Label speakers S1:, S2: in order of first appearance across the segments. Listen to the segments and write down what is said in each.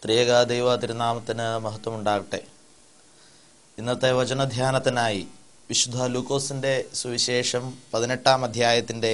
S1: ത്രിയേക ദൈവ തിരുനാമത്തിന് മഹത്വമുണ്ടാകട്ടെ ഇന്നത്തെ വചനധ്യാനത്തിനായി വിശുദ്ധ ലൂക്കോസിന്റെ സുവിശേഷം പതിനെട്ടാം അധ്യായത്തിന്റെ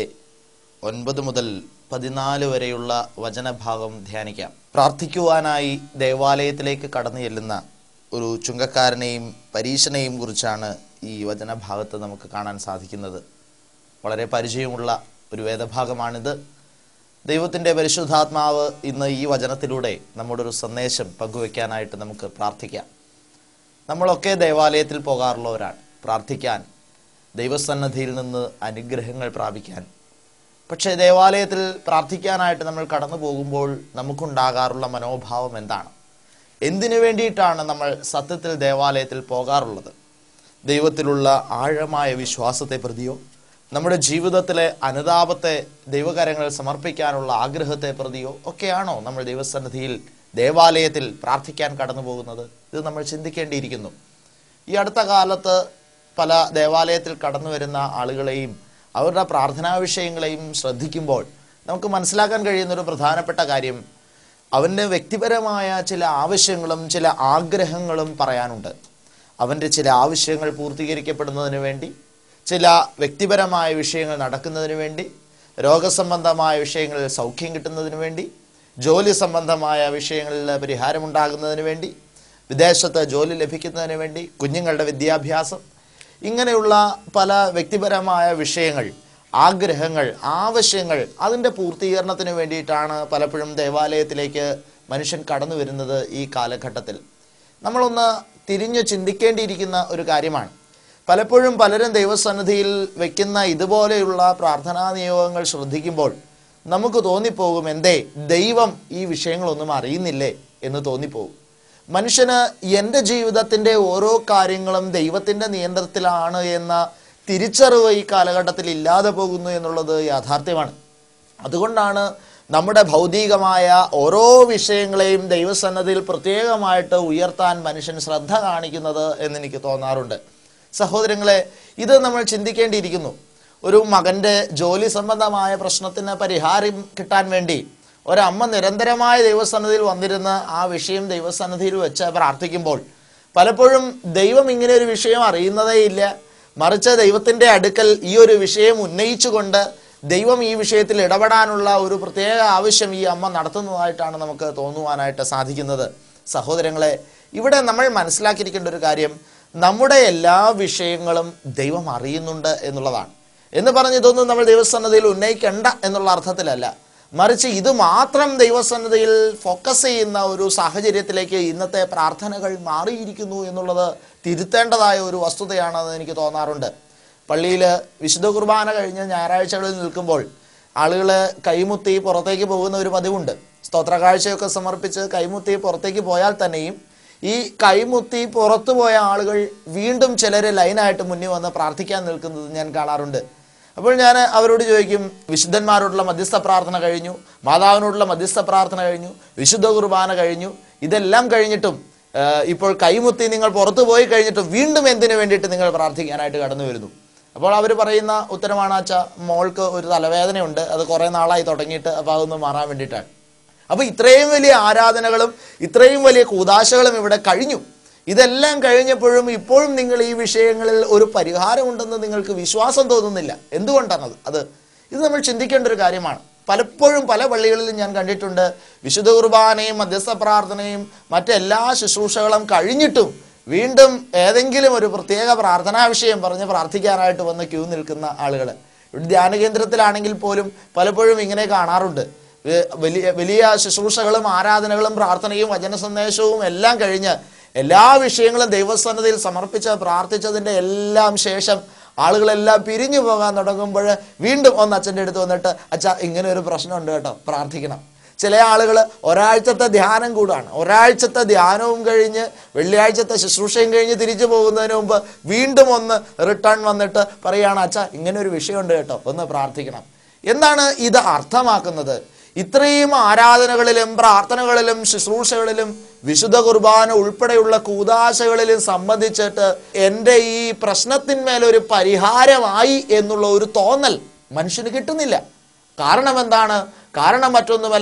S1: ഒൻപത് മുതൽ പതിനാല് വരെയുള്ള വചനഭാഗം ധ്യാനിക്കാം പ്രാർത്ഥിക്കുവാനായി ദേവാലയത്തിലേക്ക് കടന്നു ചെല്ലുന്ന ഒരു ചുങ്കക്കാരനെയും പരീശനെയും കുറിച്ചാണ് ഈ വചനഭാഗത്ത് നമുക്ക് കാണാൻ സാധിക്കുന്നത് വളരെ പരിചയമുള്ള ഒരു വേദഭാഗമാണിത് ദൈവത്തിൻ്റെ പരിശുദ്ധാത്മാവ് ഇന്ന് ഈ വചനത്തിലൂടെ നമ്മുടെ ഒരു സന്ദേശം പങ്കുവെക്കാനായിട്ട് നമുക്ക് പ്രാർത്ഥിക്കാം നമ്മളൊക്കെ ദേവാലയത്തിൽ പോകാറുള്ളവരാണ് പ്രാർത്ഥിക്കാൻ ദൈവസന്നദ്ധിയിൽ നിന്ന് അനുഗ്രഹങ്ങൾ പ്രാപിക്കാൻ പക്ഷേ ദേവാലയത്തിൽ പ്രാർത്ഥിക്കാനായിട്ട് നമ്മൾ കടന്നു പോകുമ്പോൾ നമുക്കുണ്ടാകാറുള്ള മനോഭാവം എന്താണ് എന്തിനു വേണ്ടിയിട്ടാണ് നമ്മൾ സത്യത്തിൽ ദേവാലയത്തിൽ പോകാറുള്ളത് ദൈവത്തിലുള്ള ആഴമായ വിശ്വാസത്തെ പ്രതിയോ നമ്മുടെ ജീവിതത്തിലെ അനുതാപത്തെ ദൈവകരങ്ങളിൽ സമർപ്പിക്കാനുള്ള ആഗ്രഹത്തെ പ്രതിയോ ഒക്കെയാണോ നമ്മൾ ദൈവസന്നിധിയിൽ ദേവാലയത്തിൽ പ്രാർത്ഥിക്കാൻ കടന്നു പോകുന്നത് ഇത് നമ്മൾ ചിന്തിക്കേണ്ടിയിരിക്കുന്നു ഈ അടുത്ത കാലത്ത് പല ദേവാലയത്തിൽ കടന്നു വരുന്ന ആളുകളെയും അവരുടെ പ്രാർത്ഥനാ വിഷയങ്ങളെയും ശ്രദ്ധിക്കുമ്പോൾ നമുക്ക് മനസ്സിലാക്കാൻ കഴിയുന്ന ഒരു പ്രധാനപ്പെട്ട കാര്യം അവൻ്റെ വ്യക്തിപരമായ ചില ആവശ്യങ്ങളും ചില ആഗ്രഹങ്ങളും പറയാനുണ്ട് അവൻ്റെ ചില ആവശ്യങ്ങൾ പൂർത്തീകരിക്കപ്പെടുന്നതിന് വേണ്ടി ചില വ്യക്തിപരമായ വിഷയങ്ങൾ നടക്കുന്നതിന് വേണ്ടി രോഗസംബന്ധമായ വിഷയങ്ങളിൽ സൗഖ്യം കിട്ടുന്നതിന് വേണ്ടി ജോലി സംബന്ധമായ വിഷയങ്ങളിൽ പരിഹാരമുണ്ടാകുന്നതിന് വേണ്ടി വിദേശത്ത് ജോലി ലഭിക്കുന്നതിന് വേണ്ടി കുഞ്ഞുങ്ങളുടെ വിദ്യാഭ്യാസം ഇങ്ങനെയുള്ള പല വ്യക്തിപരമായ വിഷയങ്ങൾ ആഗ്രഹങ്ങൾ ആവശ്യങ്ങൾ അതിൻ്റെ പൂർത്തീകരണത്തിന് വേണ്ടിയിട്ടാണ് പലപ്പോഴും ദേവാലയത്തിലേക്ക് മനുഷ്യൻ കടന്നു വരുന്നത് ഈ കാലഘട്ടത്തിൽ നമ്മളൊന്ന് തിരിഞ്ഞു ചിന്തിക്കേണ്ടിയിരിക്കുന്ന ഒരു കാര്യമാണ് പലപ്പോഴും പലരും ദൈവസന്നിധിയിൽ വയ്ക്കുന്ന ഇതുപോലെയുള്ള പ്രാർത്ഥനാ നിയോഗങ്ങൾ ശ്രദ്ധിക്കുമ്പോൾ നമുക്ക് തോന്നിപ്പോകും എന്തേ ദൈവം ഈ വിഷയങ്ങളൊന്നും അറിയുന്നില്ലേ എന്ന് തോന്നിപ്പോകും മനുഷ്യന് എൻ്റെ ജീവിതത്തിൻ്റെ ഓരോ കാര്യങ്ങളും ദൈവത്തിൻ്റെ നിയന്ത്രണത്തിലാണ് എന്ന തിരിച്ചറിവ് ഈ കാലഘട്ടത്തിൽ ഇല്ലാതെ പോകുന്നു എന്നുള്ളത് യാഥാർത്ഥ്യമാണ് അതുകൊണ്ടാണ് നമ്മുടെ ഭൗതികമായ ഓരോ വിഷയങ്ങളെയും ദൈവസന്നദ്ധിയിൽ പ്രത്യേകമായിട്ട് ഉയർത്താൻ മനുഷ്യൻ ശ്രദ്ധ കാണിക്കുന്നത് എന്നെനിക്ക് തോന്നാറുണ്ട് സഹോദരങ്ങളെ ഇത് നമ്മൾ ചിന്തിക്കേണ്ടിയിരിക്കുന്നു ഒരു മകൻ്റെ ജോലി സംബന്ധമായ പ്രശ്നത്തിന് പരിഹാരം കിട്ടാൻ വേണ്ടി ഒരമ്മ നിരന്തരമായ ദൈവസന്നിധിയിൽ വന്നിരുന്ന് ആ വിഷയം ദൈവസന്നിധിയിൽ വെച്ച് പ്രാർത്ഥിക്കുമ്പോൾ പലപ്പോഴും ദൈവം ഇങ്ങനെ ഒരു വിഷയം അറിയുന്നതേ ഇല്ല മറിച്ച് ദൈവത്തിൻ്റെ അടുക്കൽ ഈ ഒരു വിഷയം ഉന്നയിച്ചുകൊണ്ട് ദൈവം ഈ വിഷയത്തിൽ ഇടപെടാനുള്ള ഒരു പ്രത്യേക ആവശ്യം ഈ അമ്മ നടത്തുന്നതായിട്ടാണ് നമുക്ക് തോന്നുവാനായിട്ട് സാധിക്കുന്നത് സഹോദരങ്ങളെ ഇവിടെ നമ്മൾ മനസ്സിലാക്കിയിരിക്കേണ്ട ഒരു കാര്യം നമ്മുടെ എല്ലാ വിഷയങ്ങളും ദൈവം അറിയുന്നുണ്ട് എന്നുള്ളതാണ് എന്ന് പറഞ്ഞ് ഇതൊന്നും നമ്മൾ ദൈവസന്നദ്ധയിൽ ഉന്നയിക്കേണ്ട എന്നുള്ള അർത്ഥത്തിലല്ല മറിച്ച് ഇത് മാത്രം ദൈവസന്നദ്ധയിൽ ഫോക്കസ് ചെയ്യുന്ന ഒരു സാഹചര്യത്തിലേക്ക് ഇന്നത്തെ പ്രാർത്ഥനകൾ മാറിയിരിക്കുന്നു എന്നുള്ളത് തിരുത്തേണ്ടതായ ഒരു വസ്തുതയാണെന്ന് എനിക്ക് തോന്നാറുണ്ട് പള്ളിയിൽ വിശുദ്ധ കുർബാന കഴിഞ്ഞ് ഞായറാഴ്ചകളിൽ നിൽക്കുമ്പോൾ ആളുകൾ കൈമുത്തി പുറത്തേക്ക് പോകുന്ന ഒരു പതിവുണ്ട് സ്തോത്ര കാഴ്ചയൊക്കെ സമർപ്പിച്ച് കൈമുത്തി പുറത്തേക്ക് പോയാൽ തന്നെയും ഈ കൈമുത്തി പുറത്തു പോയ ആളുകൾ വീണ്ടും ചിലർ ലൈനായിട്ട് മുന്നിൽ വന്ന് പ്രാർത്ഥിക്കാൻ നിൽക്കുന്നത് ഞാൻ കാണാറുണ്ട് അപ്പോൾ ഞാൻ അവരോട് ചോദിക്കും വിശുദ്ധന്മാരോടുള്ള മധ്യസ്ഥ പ്രാർത്ഥന കഴിഞ്ഞു മാതാവിനോടുള്ള മധ്യസ്ഥ പ്രാർത്ഥന കഴിഞ്ഞു വിശുദ്ധ കുർബാന കഴിഞ്ഞു ഇതെല്ലാം കഴിഞ്ഞിട്ടും ആ, ഇപ്പോൾ കൈമുത്തി നിങ്ങൾ പുറത്തു പോയി കഴിഞ്ഞിട്ടും വീണ്ടും എന്തിനു വേണ്ടിയിട്ട് നിങ്ങൾ പ്രാർത്ഥിക്കാനായിട്ട് കടന്നു വരുന്നു അപ്പോൾ അവർ പറയുന്ന ഉത്തരമാണ് അച്ഛ മോൾക്ക് ഒരു തലവേദനയുണ്ട് അത് കുറേ നാളായി തുടങ്ങിയിട്ട് അപ്പോൾ അതൊന്ന് മാറാൻ വേണ്ടിയിട്ടാണ് അപ്പോൾ ഇത്രയും വലിയ ആരാധനകളും ഇത്രയും വലിയ കൂതാശകളും ഇവിടെ കഴിഞ്ഞു ഇതെല്ലാം കഴിഞ്ഞപ്പോഴും ഇപ്പോഴും നിങ്ങൾ ഈ വിഷയങ്ങളിൽ ഒരു പരിഹാരമുണ്ടെന്ന് നിങ്ങൾക്ക് വിശ്വാസം തോന്നുന്നില്ല എന്തുകൊണ്ടാണത് അത് ഇത് നമ്മൾ ചിന്തിക്കേണ്ട ഒരു കാര്യമാണ് പലപ്പോഴും പല പള്ളികളിലും ഞാൻ കണ്ടിട്ടുണ്ട് വിശുദ്ധ കുർബാനയും മധ്യസ്ഥ പ്രാർത്ഥനയും മറ്റെല്ലാ ശുശ്രൂഷകളും കഴിഞ്ഞിട്ടും വീണ്ടും ഏതെങ്കിലും ഒരു പ്രത്യേക പ്രാർത്ഥനാ വിഷയം പറഞ്ഞ് പ്രാർത്ഥിക്കാനായിട്ട് വന്ന് ക്യൂ നിൽക്കുന്ന ആളുകൾ ഇവിടെ ധ്യാന കേന്ദ്രത്തിലാണെങ്കിൽ പോലും പലപ്പോഴും ഇങ്ങനെ കാണാറുണ്ട് വെ- വലിയ വലിയ ശുശ്രൂഷകളും ആരാധനകളും പ്രാർത്ഥനയും വചന സന്ദേശവും എല്ലാം കഴിഞ്ഞ് എല്ലാ വിഷയങ്ങളും ദൈവസന്നതിയിൽ സമർപ്പിച്ച് പ്രാർത്ഥിച്ചതിൻ്റെ എല്ലാം ശേഷം ആളുകളെല്ലാം പിരിഞ്ഞു പോകാൻ തുടങ്ങുമ്പോൾ വീണ്ടും ഒന്ന് അച്ഛൻ്റെ അടുത്ത് വന്നിട്ട് അച്ഛ ഇങ്ങനെ ഒരു പ്രശ്നമുണ്ട് കേട്ടോ പ്രാർത്ഥിക്കണം ചില ആളുകൾ ഒരാഴ്ചത്തെ ധ്യാനം കൂടാണ് ഒരാഴ്ചത്തെ ധ്യാനവും കഴിഞ്ഞ് വെള്ളിയാഴ്ചത്തെ ശുശ്രൂഷയും കഴിഞ്ഞ് തിരിച്ചു പോകുന്നതിന് മുമ്പ് വീണ്ടും ഒന്ന് റിട്ടേൺ വന്നിട്ട് പറയുകയാണ് അച്ഛ ഇങ്ങനെ ഒരു വിഷയമുണ്ട് കേട്ടോ ഒന്ന് പ്രാർത്ഥിക്കണം എന്താണ് ഇത് അർത്ഥമാക്കുന്നത് ഇത്രയും ആരാധനകളിലും പ്രാർത്ഥനകളിലും ശുശ്രൂഷകളിലും വിശുദ്ധ കുർബാന ഉൾപ്പെടെയുള്ള കൂതാശകളിലും സംബന്ധിച്ചിട്ട് എൻ്റെ ഈ പ്രശ്നത്തിന്മേൽ ഒരു പരിഹാരമായി എന്നുള്ള ഒരു തോന്നൽ മനുഷ്യന് കിട്ടുന്നില്ല കാരണം എന്താണ് കാരണം മറ്റൊന്നുമല്ല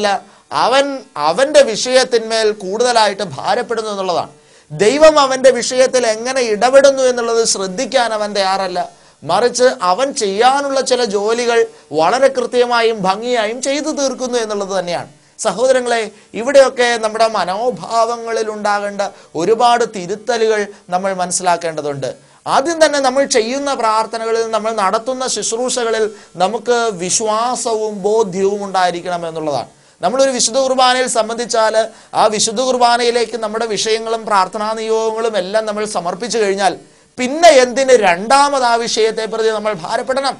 S1: അവൻ അവൻ്റെ വിഷയത്തിന്മേൽ കൂടുതലായിട്ട് ഭാരപ്പെടുന്നു എന്നുള്ളതാണ് ദൈവം അവൻ്റെ വിഷയത്തിൽ എങ്ങനെ ഇടപെടുന്നു എന്നുള്ളത് ശ്രദ്ധിക്കാൻ അവൻ തയ്യാറല്ല മറിച്ച് അവൻ ചെയ്യാനുള്ള ചില ജോലികൾ വളരെ കൃത്യമായും ഭംഗിയായും ചെയ്തു തീർക്കുന്നു എന്നുള്ളത് തന്നെയാണ് സഹോദരങ്ങളെ ഇവിടെയൊക്കെ നമ്മുടെ മനോഭാവങ്ങളിൽ ഉണ്ടാകേണ്ട ഒരുപാട് തിരുത്തലുകൾ നമ്മൾ മനസ്സിലാക്കേണ്ടതുണ്ട് ആദ്യം തന്നെ നമ്മൾ ചെയ്യുന്ന പ്രാർത്ഥനകളിൽ നമ്മൾ നടത്തുന്ന ശുശ്രൂഷകളിൽ നമുക്ക് വിശ്വാസവും ബോധ്യവും ഉണ്ടായിരിക്കണം എന്നുള്ളതാണ് നമ്മളൊരു വിശുദ്ധ കുർബാനയിൽ സംബന്ധിച്ചാൽ ആ വിശുദ്ധ കുർബാനയിലേക്ക് നമ്മുടെ വിഷയങ്ങളും പ്രാർത്ഥനാ നിയോഗങ്ങളും എല്ലാം നമ്മൾ സമർപ്പിച്ചു കഴിഞ്ഞാൽ പിന്നെ എന്തിന് രണ്ടാമത് ആ വിഷയത്തെ പ്രതി നമ്മൾ ഭാരപ്പെടണം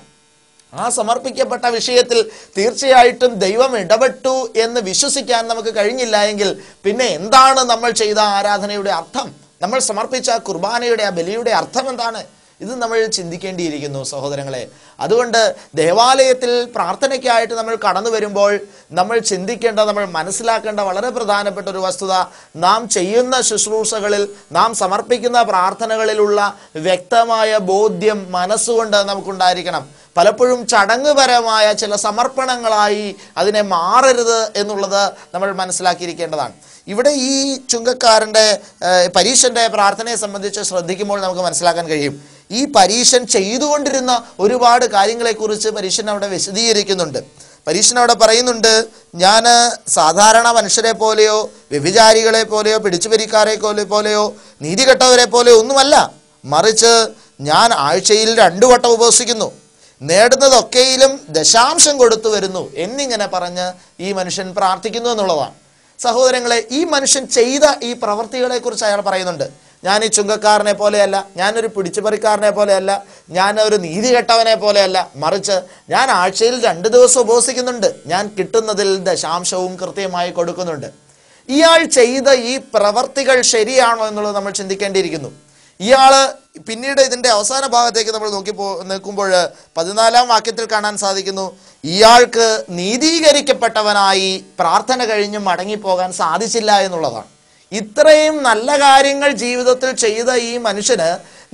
S1: ആ സമർപ്പിക്കപ്പെട്ട വിഷയത്തിൽ തീർച്ചയായിട്ടും ദൈവം ഇടപെട്ടു എന്ന് വിശ്വസിക്കാൻ നമുക്ക് കഴിഞ്ഞില്ല എങ്കിൽ പിന്നെ എന്താണ് നമ്മൾ ചെയ്ത ആരാധനയുടെ അർത്ഥം നമ്മൾ സമർപ്പിച്ച കുർബാനയുടെ ആ ബലിയുടെ അർത്ഥം എന്താണ് ഇത് നമ്മൾ ചിന്തിക്കേണ്ടിയിരിക്കുന്നു സഹോദരങ്ങളെ അതുകൊണ്ട് ദേവാലയത്തിൽ പ്രാർത്ഥനയ്ക്കായിട്ട് നമ്മൾ കടന്നു വരുമ്പോൾ നമ്മൾ ചിന്തിക്കേണ്ട നമ്മൾ മനസ്സിലാക്കേണ്ട വളരെ പ്രധാനപ്പെട്ട ഒരു വസ്തുത നാം ചെയ്യുന്ന ശുശ്രൂഷകളിൽ നാം സമർപ്പിക്കുന്ന പ്രാർത്ഥനകളിലുള്ള വ്യക്തമായ ബോധ്യം മനസ്സുകൊണ്ട് നമുക്കുണ്ടായിരിക്കണം പലപ്പോഴും ചടങ്ങുപരമായ ചില സമർപ്പണങ്ങളായി അതിനെ മാറരുത് എന്നുള്ളത് നമ്മൾ മനസ്സിലാക്കിയിരിക്കേണ്ടതാണ് ഇവിടെ ഈ ചുങ്കക്കാരൻ്റെ ഏഹ്, പരീശന്റെ പ്രാർത്ഥനയെ സംബന്ധിച്ച് ശ്രദ്ധിക്കുമ്പോൾ നമുക്ക് മനസ്സിലാക്കാൻ കഴിയും ഈ പരീശൻ ചെയ്തുകൊണ്ടിരുന്ന ഒരുപാട് കാര്യങ്ങളെക്കുറിച്ച് പരീശൻ അവിടെ വിശദീകരിക്കുന്നുണ്ട് പരീശൻ അവിടെ പറയുന്നുണ്ട് ഞാൻ സാധാരണ മനുഷ്യരെ പോലെയോ വ്യഭിചാരികളെ പോലെയോ പിടിച്ചുപരിക്കാരെ പോലെ പോലെയോ നീതികെട്ടവരെ പോലെയോ ഒന്നുമല്ല മറിച്ച് ഞാൻ ആഴ്ചയിൽ രണ്ടു വട്ടം ഉപവസിക്കുന്നു നേടുന്നതൊക്കെയിലും ദശാംശം കൊടുത്തു വരുന്നു എന്നിങ്ങനെ പറഞ്ഞ് ഈ മനുഷ്യൻ പ്രാർത്ഥിക്കുന്നു എന്നുള്ളതാണ് സഹോദരങ്ങളെ ഈ മനുഷ്യൻ ചെയ്ത ഈ പ്രവൃത്തികളെ കുറിച്ച് അയാൾ പറയുന്നുണ്ട് ഞാൻ ഈ ചുങ്കക്കാരനെ പോലെയല്ല ഞാനൊരു പിടിച്ചുപറിക്കാരനെ പോലെയല്ല ഞാൻ ഒരു നീതി കെട്ടവനെ പോലെയല്ല മറിച്ച് ഞാൻ ആഴ്ചയിൽ രണ്ട് ദിവസം ഉപവസിക്കുന്നുണ്ട് ഞാൻ കിട്ടുന്നതിൽ ദശാംശവും കൃത്യമായി കൊടുക്കുന്നുണ്ട് ഇയാൾ ചെയ്ത ഈ പ്രവർത്തികൾ ശരിയാണോ എന്നുള്ളത് നമ്മൾ ചിന്തിക്കേണ്ടിയിരിക്കുന്നു ഇയാള് പിന്നീട് ഇതിന്റെ അവസാന ഭാഗത്തേക്ക് നമ്മൾ നോക്കി പോ നിൽക്കുമ്പോൾ പതിനാലാം വാക്യത്തിൽ കാണാൻ സാധിക്കുന്നു ഇയാൾക്ക് നീതീകരിക്കപ്പെട്ടവനായി പ്രാർത്ഥന കഴിഞ്ഞ് മടങ്ങിപ്പോകാൻ സാധിച്ചില്ല എന്നുള്ളതാണ് ഇത്രയും നല്ല കാര്യങ്ങൾ ജീവിതത്തിൽ ചെയ്ത ഈ മനുഷ്യന്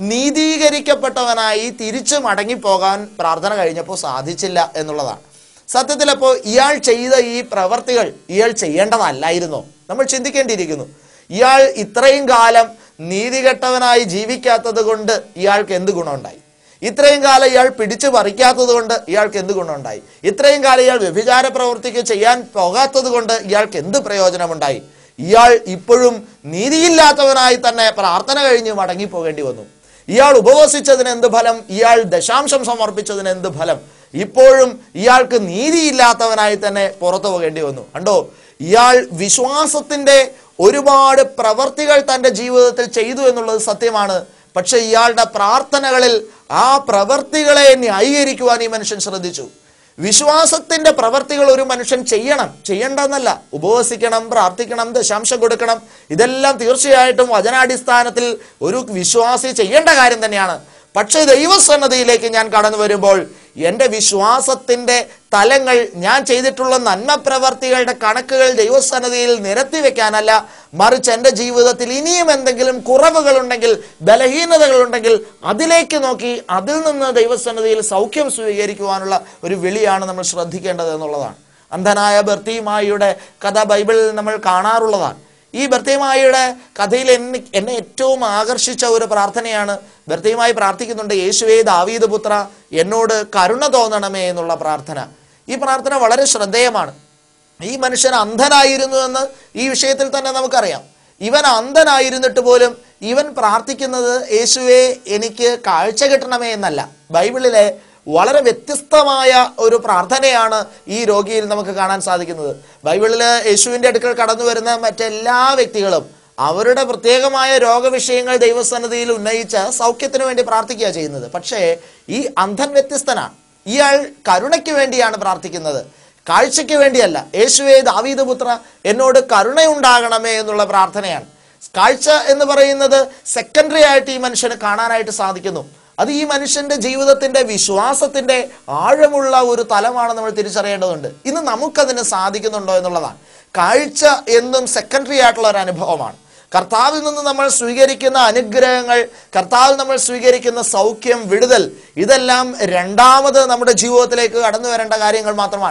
S1: നീതീകരിക്കപ്പെട്ടവനായി തിരിച്ചു മടങ്ങിപ്പോകാൻ പ്രാർത്ഥന കഴിഞ്ഞപ്പോൾ സാധിച്ചില്ല എന്നുള്ളതാണ് സത്യത്തിൽ അപ്പോൾ ഇയാൾ ചെയ്ത ഈ പ്രവർത്തികൾ ഇയാൾ ചെയ്യേണ്ടതല്ലായിരുന്നോ നമ്മൾ ചിന്തിക്കേണ്ടിയിരിക്കുന്നു ഇയാൾ ഇത്രയും കാലം നീതികെട്ടവനായി ജീവിക്കാത്തത് കൊണ്ട് ഇയാൾക്ക് എന്ത് ഗുണമുണ്ടായി ഇത്രയും കാലം ഇയാൾ പിടിച്ചു പറിക്കാത്തത് കൊണ്ട് ഇയാൾക്ക് എന്ത് ഗുണമുണ്ടായി ഇത്രയും കാലം ഇയാൾ വ്യഭിചാര പ്രവൃത്തിക്ക് ചെയ്യാൻ പോകാത്തത് കൊണ്ട് ഇയാൾക്ക് എന്ത് പ്രയോജനമുണ്ടായി ഇയാൾ ഇപ്പോഴും നീതിയില്ലാത്തവനായി തന്നെ പ്രാർത്ഥന കഴിഞ്ഞ് മടങ്ങിപ്പോകേണ്ടി വന്നു ഇയാൾ ഉപവസിച്ചതിന് എന്ത് ഫലം ഇയാൾ ദശാംശം സമർപ്പിച്ചതിന് എന്ത് ഫലം ഇപ്പോഴും ഇയാൾക്ക് നീതിയില്ലാത്തവനായി തന്നെ പുറത്തു പോകേണ്ടി വന്നു കണ്ടോ ഇയാൾ വിശ്വാസത്തിന്റെ ഒരുപാട് പ്രവർത്തികൾ തൻ്റെ ജീവിതത്തിൽ ചെയ്തു എന്നുള്ളത് സത്യമാണ് പക്ഷെ ഇയാളുടെ പ്രാർത്ഥനകളിൽ ആ പ്രവർത്തികളെ ന്യായീകരിക്കുവാൻ ഈ മനുഷ്യൻ ശ്രദ്ധിച്ചു വിശ്വാസത്തിന്റെ പ്രവർത്തികൾ ഒരു മനുഷ്യൻ ചെയ്യണം ചെയ്യേണ്ടെന്നല്ല ഉപവസിക്കണം പ്രാർത്ഥിക്കണം ദശാംശം കൊടുക്കണം ഇതെല്ലാം തീർച്ചയായിട്ടും വചനാടിസ്ഥാനത്തിൽ ഒരു വിശ്വാസി ചെയ്യേണ്ട കാര്യം തന്നെയാണ് പക്ഷേ ദൈവസന്നതിയിലേക്ക് ഞാൻ കടന്നു വരുമ്പോൾ എൻ്റെ വിശ്വാസത്തിൻ്റെ തലങ്ങൾ ഞാൻ ചെയ്തിട്ടുള്ള നന്മ പ്രവർത്തികളുടെ കണക്കുകൾ ദൈവസന്നതിയിൽ നിരത്തി വെക്കാനല്ല മറിച്ച് എൻ്റെ ജീവിതത്തിൽ ഇനിയും എന്തെങ്കിലും കുറവുകളുണ്ടെങ്കിൽ ബലഹീനതകളുണ്ടെങ്കിൽ അതിലേക്ക് നോക്കി അതിൽ നിന്ന് ദൈവസന്നതിയിൽ സൗഖ്യം സ്വീകരിക്കുവാനുള്ള ഒരു വിളിയാണ് നമ്മൾ ശ്രദ്ധിക്കേണ്ടത് എന്നുള്ളതാണ് അന്ധനായ ബർത്തിമായിയുടെ കഥ ബൈബിളിൽ നമ്മൾ കാണാറുള്ളതാണ് ഈ ബർത്തിമായിയുടെ കഥയിൽ എന്നെ എന്നെ ഏറ്റവും ആകർഷിച്ച ഒരു പ്രാർത്ഥനയാണ് ബർത്തിമായി പ്രാർത്ഥിക്കുന്നുണ്ട് യേശുവേ ദാവീദ് പുത്ര എന്നോട് കരുണ തോന്നണമേ എന്നുള്ള പ്രാർത്ഥന ഈ പ്രാർത്ഥന വളരെ ശ്രദ്ധേയമാണ് ഈ മനുഷ്യൻ അന്ധനായിരുന്നു എന്ന് ഈ വിഷയത്തിൽ തന്നെ നമുക്കറിയാം ഇവൻ അന്ധനായിരുന്നിട്ട് പോലും ഇവൻ പ്രാർത്ഥിക്കുന്നത് യേശുവെ എനിക്ക് കാഴ്ച കിട്ടണമേ എന്നല്ല ബൈബിളിലെ വളരെ വ്യത്യസ്തമായ ഒരു പ്രാർത്ഥനയാണ് ഈ രോഗിയിൽ നമുക്ക് കാണാൻ സാധിക്കുന്നത് ബൈബിളിൽ യേശുവിൻ്റെ അടുക്കൽ കടന്നു വരുന്ന മറ്റെല്ലാ വ്യക്തികളും അവരുടെ പ്രത്യേകമായ രോഗവിഷയങ്ങൾ ദൈവസന്നിധിയിൽ ഉന്നയിച്ച് സൗഖ്യത്തിന് വേണ്ടി പ്രാർത്ഥിക്കുക ചെയ്യുന്നത് പക്ഷേ ഈ അന്ധൻ വ്യത്യസ്തനാണ് ഇയാൾ കരുണയ്ക്ക് വേണ്ടിയാണ് പ്രാർത്ഥിക്കുന്നത് കാഴ്ചയ്ക്ക് വേണ്ടിയല്ല യേശുവേ ദാവീദ് പുത്ര എന്നോട് കരുണയുണ്ടാകണമേ എന്നുള്ള പ്രാർത്ഥനയാണ് കാഴ്ച എന്ന് പറയുന്നത് സെക്കൻഡറി ആയിട്ട് ഈ മനുഷ്യന് കാണാനായിട്ട് സാധിക്കുന്നു അത് ഈ മനുഷ്യന്റെ ജീവിതത്തിന്റെ വിശ്വാസത്തിന്റെ ആഴമുള്ള ഒരു തലമാണ് നമ്മൾ തിരിച്ചറിയേണ്ടതുണ്ട് ഇന്ന് നമുക്കതിന് സാധിക്കുന്നുണ്ടോ എന്നുള്ളതാണ് കാഴ്ച എന്നും സെക്കൻഡറി ആയിട്ടുള്ള ഒരു അനുഭവമാണ് കർത്താവിൽ നിന്ന് നമ്മൾ സ്വീകരിക്കുന്ന അനുഗ്രഹങ്ങൾ കർത്താവിൽ നമ്മൾ സ്വീകരിക്കുന്ന സൗഖ്യം വിടുതൽ ഇതെല്ലാം രണ്ടാമത് നമ്മുടെ ജീവിതത്തിലേക്ക് കടന്നു വരേണ്ട കാര്യങ്ങൾ മാത്രമാണ്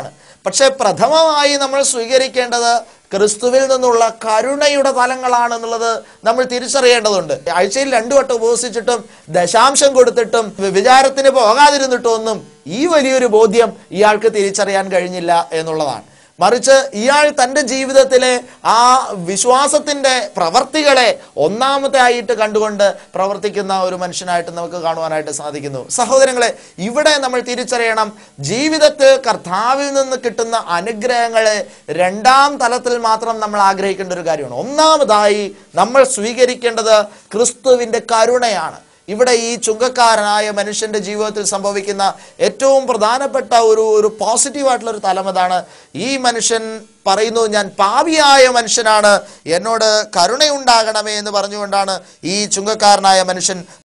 S1: പക്ഷെ പ്രഥമമായി നമ്മൾ സ്വീകരിക്കേണ്ടത് ക്രിസ്തുവിൽ നിന്നുള്ള കരുണയുടെ ഫലങ്ങളാണെന്നുള്ളത് നമ്മൾ തിരിച്ചറിയേണ്ടതുണ്ട് ആഴ്ചയിൽ രണ്ടു വട്ടം ഉപവസിച്ചിട്ടും ദശാംശം കൊടുത്തിട്ടും വിചാരത്തിന് പോകാതിരുന്നിട്ടും ഒന്നും ഈ വലിയൊരു ബോധ്യം ഇയാൾക്ക് തിരിച്ചറിയാൻ കഴിഞ്ഞില്ല എന്നുള്ളതാണ് മറിച്ച് ഇയാൾ തൻ്റെ ജീവിതത്തിലെ ആ വിശ്വാസത്തിൻ്റെ പ്രവർത്തികളെ ഒന്നാമത്തെ ആയിട്ട് കണ്ടുകൊണ്ട് പ്രവർത്തിക്കുന്ന ഒരു മനുഷ്യനായിട്ട് നമുക്ക് കാണുവാനായിട്ട് സാധിക്കുന്നു സഹോദരങ്ങളെ ഇവിടെ നമ്മൾ തിരിച്ചറിയണം ജീവിതത്തിൽ കർത്താവിൽ നിന്ന് കിട്ടുന്ന അനുഗ്രഹങ്ങളെ രണ്ടാം തലത്തിൽ മാത്രം നമ്മൾ ആഗ്രഹിക്കേണ്ട ഒരു കാര്യമാണ് ഒന്നാമതായി നമ്മൾ സ്വീകരിക്കേണ്ടത് ക്രിസ്തുവിൻ്റെ കരുണയാണ് ഇവിടെ ഈ ചുങ്കക്കാരനായ മനുഷ്യന്റെ ജീവിതത്തിൽ സംഭവിക്കുന്ന ഏറ്റവും പ്രധാനപ്പെട്ട ഒരു ഒരു പോസിറ്റീവായിട്ടുള്ള ഒരു തലം അതാണ് ഈ മനുഷ്യൻ പറയുന്നു ഞാൻ പാപിയായ മനുഷ്യനാണ് എന്നോട് കരുണയുണ്ടാകണമേ എന്ന് പറഞ്ഞുകൊണ്ടാണ് ഈ ചുങ്കക്കാരനായ മനുഷ്യൻ